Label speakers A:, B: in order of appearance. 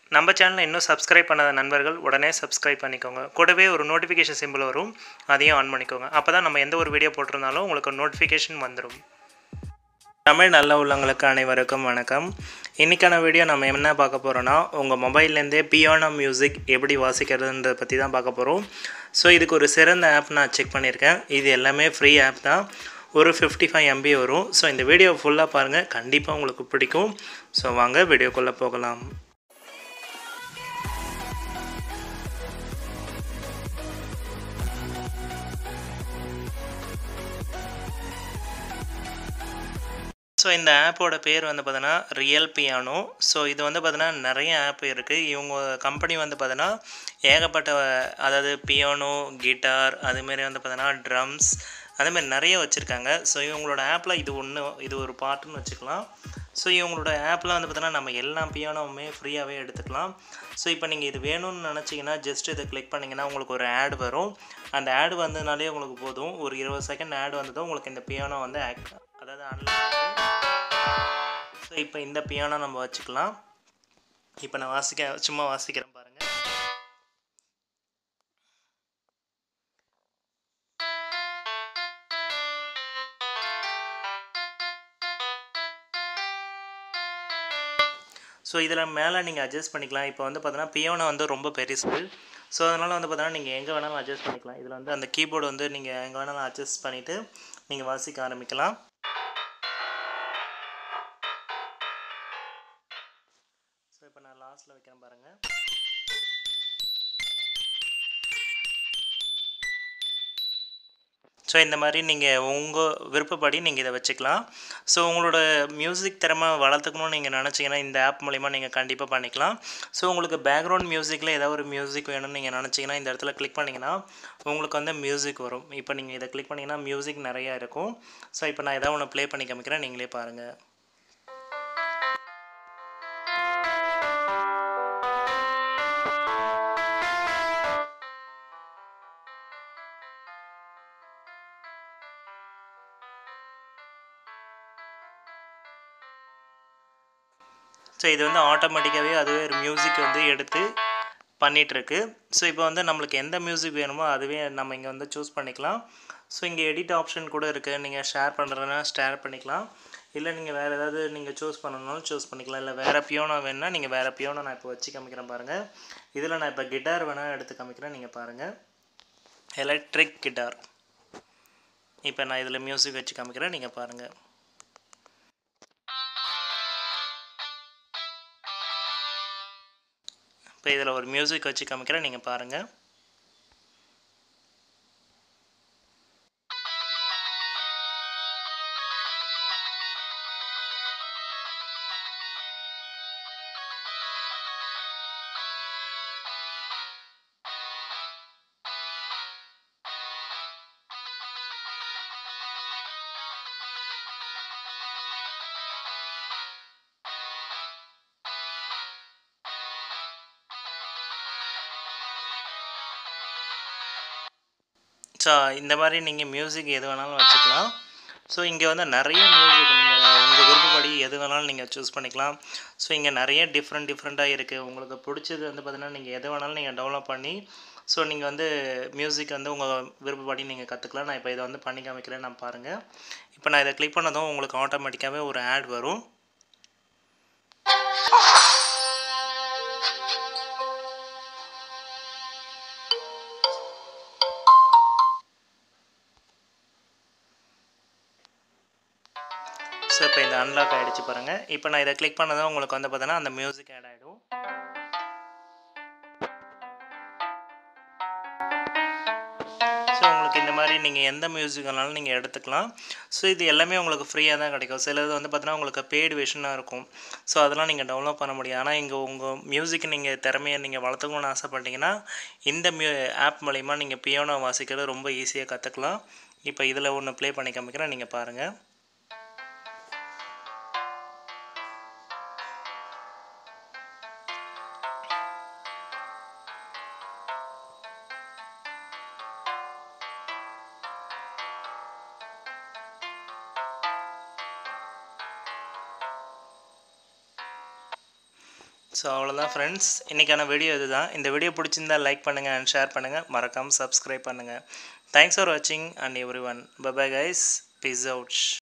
A: நம்ம சேனலை இன்னும் சப்ஸ்கிரைப் பண்ணாத நண்பர்கள் உடனே சப்ஸ்கிரைப் பண்ணிக்கோங்க கூடவே ஒரு நோட்டிஃபிகேஷன் சிம்பிள் வரும் அதையும் ஆன் பண்ணிக்கோங்க அப்போ தான் நம்ம எந்த ஒரு வீடியோ போட்டிருந்தாலும் உங்களுக்கு நோட்டிஃபிகேஷன் வந்துடும் தமிழ் நல்ல உள்ளவங்களுக்கு அனைவருக்கும் வணக்கம் இன்றைக்கான வீடியோ நம்ம என்ன பார்க்க போகிறோன்னா உங்கள் மொபைல்லேருந்தே பியானோ மியூசிக் எப்படி வாசிக்கிறதுன்றதை பற்றி தான் பார்க்க போகிறோம் ஸோ இதுக்கு ஒரு சிறந்த ஆப் நான் செக் பண்ணியிருக்கேன் இது எல்லாமே ஃப்ரீ ஆப் தான் ஒரு ஃபிஃப்டி ஃபைவ் எம்பி வரும் ஸோ இந்த வீடியோ ஃபுல்லாக பாருங்கள் கண்டிப்பாக உங்களுக்கு பிடிக்கும் ஸோ வாங்க வீடியோக்குள்ளே போகலாம் ஸோ இந்த ஆப்போட பேர் வந்து பார்த்தோன்னா ரியல் பியானோ ஸோ இது வந்து பார்த்தோன்னா நிறைய ஆப் இருக்குது இவங்க கம்பெனி வந்து பார்த்தோன்னா ஏகப்பட்ட அதாவது பியானோ கிட்டார் அதுமாரி வந்து பார்த்தோன்னா ட்ரம்ஸ் அதேமாதிரி நிறைய வச்சுருக்காங்க ஸோ இவங்களோட ஆப்பில் இது ஒன்று இது ஒரு பார்ட்டுன்னு வச்சுக்கலாம் ஸோ இவங்களோட ஆப்பில் வந்து பார்த்தோன்னா நம்ம எல்லா பியானோவுமே ஃப்ரீயாகவே எடுத்துக்கலாம் ஸோ இப்போ நீங்கள் இது வேணும்னு நினச்சிங்கன்னா ஜஸ்ட் இதை கிளிக் பண்ணிங்கன்னா உங்களுக்கு ஒரு ஆட் வரும் அந்த ஆட் வந்ததுனாலே உங்களுக்கு போதும் ஒரு இருபது செகண்ட் ஆட் வந்ததும் உங்களுக்கு இந்த பியானோ வந்து ஆக்ட் அதாவது அன்லாக் ஸோ இப்போ இந்த பியானோ நம்ம வச்சுக்கலாம் இப்போ நான் வாசிக்க சும்மா வாசிக்கிறேன் பாருங்கள் ஸோ இதில் மேலே நீங்கள் அட்ஜஸ்ட் பண்ணிக்கலாம் இப்போ வந்து பார்த்தீங்கன்னா பியோனோ வந்து ரொம்ப பெருசு ஸோ அதனால் வந்து பார்த்தீங்கன்னா நீங்கள் எங்கே வேணாலும் அட்ஜஸ்ட் பண்ணிக்கலாம் இதில் வந்து அந்த கீபோர்டு வந்து நீங்கள் எங்கே வேணாலும் அட்ஜஸ்ட் பண்ணிவிட்டு நீங்கள் வாசிக்க ஆரம்பிக்கலாம் ஸோ இப்போ நான் லாஸ்ட்டில் வைக்கிறேன் பாருங்கள் ஸோ இந்த மாதிரி நீங்கள் உங்கள் விருப்பப்படி நீங்கள் இதை வச்சுக்கலாம் ஸோ உங்களோட மியூசிக் திறமை வளர்த்துக்கணும்னு நீங்கள் நினச்சிங்கன்னா இந்த ஆப் மூலிமா நீங்கள் கண்டிப்பாக பண்ணிக்கலாம் ஸோ உங்களுக்கு பேக்ரவுண்ட் மியூசிக்கில் ஏதாவது ஒரு மியூசிக் வேணும்னு நீங்கள் நினச்சிங்கன்னா இந்த இடத்துல கிளிக் பண்ணிங்கன்னா உங்களுக்கு வந்து மியூசிக் வரும் இப்போ நீங்கள் இதை கிளிக் பண்ணிங்கன்னா மியூசிக் நிறையா இருக்கும் ஸோ இப்போ நான் ஏதாவது ஒன்று ப்ளே பண்ணி காமிக்கிறேன் நீங்களே பாருங்கள் ஸோ இது வந்து ஆட்டோமேட்டிக்காகவே அதுவே ஒரு மியூசிக் வந்து எடுத்து பண்ணிகிட்ருக்கு ஸோ இப்போ வந்து நம்மளுக்கு எந்த மியூசிக் வேணுமோ அதுவே நம்ம இங்கே வந்து சூஸ் பண்ணிக்கலாம் ஸோ இங்கே எடிட் ஆப்ஷன் கூட இருக்குது நீங்கள் ஷேர் பண்ணுறதுனா ஷேர் பண்ணிக்கலாம் இல்லை நீங்கள் வேறு ஏதாவது நீங்கள் சூஸ் பண்ணணும்னாலும் சூஸ் பண்ணிக்கலாம் இல்லை வேறு பியோனோ வேணுன்னா நீங்கள் வேறு பியோனோ நான் இப்போ வச்சு காமிக்கிறேன் பாருங்கள் இதில் நான் இப்போ கிட்டார் வேணால் எடுத்து காமிக்கிறேன் நீங்கள் பாருங்கள் எலக்ட்ரிக் கிட்டார் இப்போ நான் இதில் மியூசிக் வச்சு காமிக்கிறேன் நீங்கள் பாருங்கள் இப்போ இதில் ஒரு மியூசிக் வச்சு காமிக்கிறேன் நீங்கள் பாருங்கள் ஸோ இந்த மாதிரி நீங்கள் மியூசிக் எது வேணாலும் வச்சுக்கலாம் ஸோ இங்கே வந்து நிறைய மியூசிக் நீங்கள் உங்கள் விருப்பப்படி எது வேணாலும் நீங்கள் சூஸ் பண்ணிக்கலாம் ஸோ இங்கே நிறைய டிஃப்ரெண்ட் டிஃப்ரெண்ட்டாக இருக்குது உங்களுக்கு பிடிச்சது வந்து பார்த்திங்கன்னா நீங்கள் எது வேணாலும் நீங்கள் டெவலப் பண்ணி ஸோ நீங்கள் வந்து மியூசிக் வந்து உங்கள் விருப்பப்படி நீங்கள் கற்றுக்கலாம் நான் இப்போ இதை வந்து பண்ணி காமிக்கிறேன் நான் பாருங்கள் இப்போ நான் இதை கிளிக் பண்ணதும் உங்களுக்கு ஆட்டோமேட்டிக்காகவே ஒரு ஆட் வரும் ஸோ இப்போ இந்த அன்லாக் ஆகிடுச்சு பாருங்கள் இப்போ நான் இதை கிளிக் பண்ணதும் உங்களுக்கு வந்து பார்த்தீங்கன்னா அந்த மியூசிக் ஆட் ஆகிடும் ஸோ உங்களுக்கு இந்த மாதிரி நீங்கள் எந்த மியூசிக் வேணாலும் நீங்கள் எடுத்துக்கலாம் ஸோ இது எல்லாமே உங்களுக்கு ஃப்ரீயாக தான் கிடைக்கும் சிலது வந்து பார்த்தீங்கன்னா உங்களுக்கு பெய்டு விஷனாக இருக்கும் ஸோ அதெல்லாம் நீங்கள் டவுன்லோட் பண்ண முடியும் ஆனால் இங்கே உங்கள் மியூசிக் நீங்கள் திறமையை நீங்கள் வளர்த்துக்கணும்னு ஆசைப்பட்டீங்கன்னா இந்த மியூ ஆப் மூலிமா நீங்கள் பியோனோ வாசிக்கிறது ரொம்ப ஈஸியாக கற்றுக்கலாம் இப்போ இதில் ஒன்று ப்ளே பண்ணி காமிக்கிறேன் நீங்கள் பாருங்கள் ஸோ அவ்வளோதான் ஃப்ரெண்ட்ஸ் இன்றைக்கான வீடியோ இதுதான் இந்த வீடியோ பிடிச்சிருந்தா லைக் பண்ணுங்கள் அண்ட் ஷேர் பண்ணுங்கள் மறக்காமல் சப்ஸ்கிரைப் பண்ணுங்கள் தேங்க்ஸ் ஃபார் வாட்சிங் and everyone bye bye guys peace out